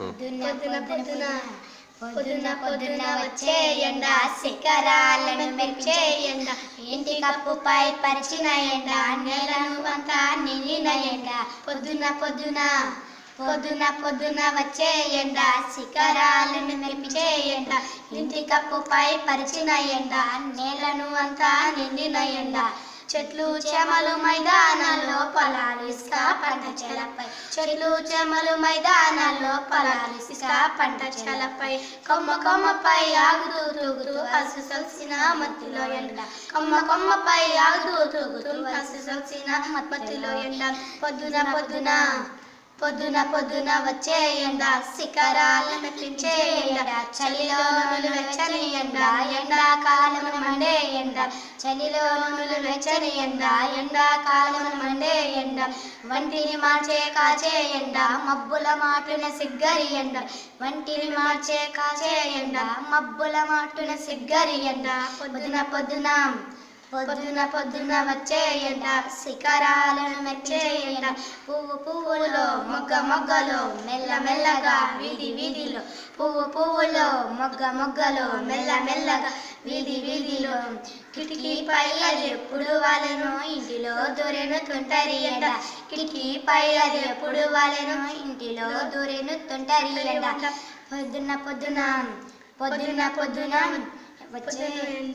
పొద్దున్న పొద్దున పొద్దున్న పొద్దున వచ్చే ఎండ శిఖరాలను మెరిచే ఎండ ఇంటి కప్పుపై పరిచిన ఎండ నేలను అంతా నిండిన ఎండ పొద్దున పొద్దున పొద్దున పొద్దున వచ్చే ఎండ శిఖరాలను మెరిచే ఎండ ఇంటి కప్పుపై పరిచిన ఎండ నేలను అంతా నిండిన ఎండ చెట్లు చెమలు మైదానాల్లో పొలాలు ఇసుక పంట చెలపై చెట్లు చెమలు మైదానాల్లో పొలాలు ఇసుక పంట చెలపై కొమ్మ కొమ్మపై ఆగుతూ తూగుతూ అసు సొల్సిన మత్తులో ఎండ కొమ్మ కొమ్మపై ఆగుతూ తూగుతూ అసు సొల్సిన మత్తులో ఎండ పొద్దున పొద్దున పొద్దున పొద్దున వచ్చే ఎండ శిఖరాలను మెప్పించే ఎండ చలిలో నులు వెచ్చని ఎండ ఎండాకాలం మండే ఎండ చలిలో నులు వెచ్చని ఎండ ఎండాకాలం మండే ఎండ వంటిని మార్చే కాచే ఎండ మబ్బుల మాటున సిగ్గరి ఎండ వంటిని మార్చే కాచే ఎండ మబ్బుల మాటున సిగ్గరి ఎండ పొద్దున పొద్దున పొద్దున పొద్దున వచ్చే ఎండ శిఖరాలను మెచ్చే ఎండ పువ్వు పువ్వులో మొగ్గ మొగ్గలో మెల్ల మెల్లగా వీధి వీధిలో పువ్వు పువ్వులో మొగ్గ మొగ్గలో మెల్ల మెల్లగా వీధి వీధిలో కిటికీపై అది ఎప్పుడు వాళ్ళను ఇంటిలో దూరెను తుంటరి ఎండ కిటికీపై అది ఎప్పుడు వాళ్ళను ఇంటిలో దూరెను తుంటరి ఎండ పొద్దున పొద్దున పొద్దున పొద్దున వచ్చే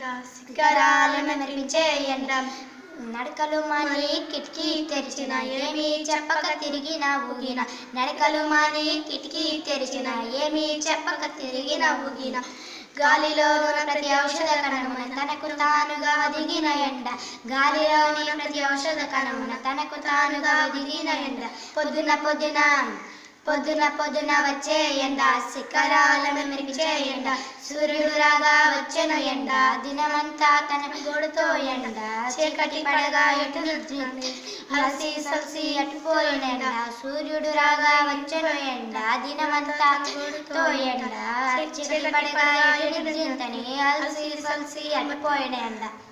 శిఖరాలను మెరిపించే ఎండ నడకలు మాని కిటికీ తెరిచిన ఏమీ చెప్పక తిరిగిన ఊగిన నడకలు మాని కిటికీ తెరిచిన ఏమీ చెప్పక తిరిగిన ఊగిన గాలిలోని ప్రతి ఔషధ కణమున తనకు తానుగా దిగిన ఎండ గాలిలోని ప్రతి ఔషధ కణమున తనకు తానుగా దిగిన ఎండ పొద్దున పొద్దున పొద్దున పొద్దున వచ్చే ఎండ శిఖరాలను మెరిచే ఎండ సూర్యుడు రాగా వచ్చెను ఎండ దినమంతా తన గోడుతో ఎండ చీకటి పడగా ఎటు నిద్రింది అలసి సలసి అటుపోయిన ఎండ సూర్యుడు రాగా వచ్చెను ఎండ దినమంతా గోడుతో ఎండ చీకటి పడగా ఎటు నిద్రిందని అలసి సలసి అటుపోయిన ఎండ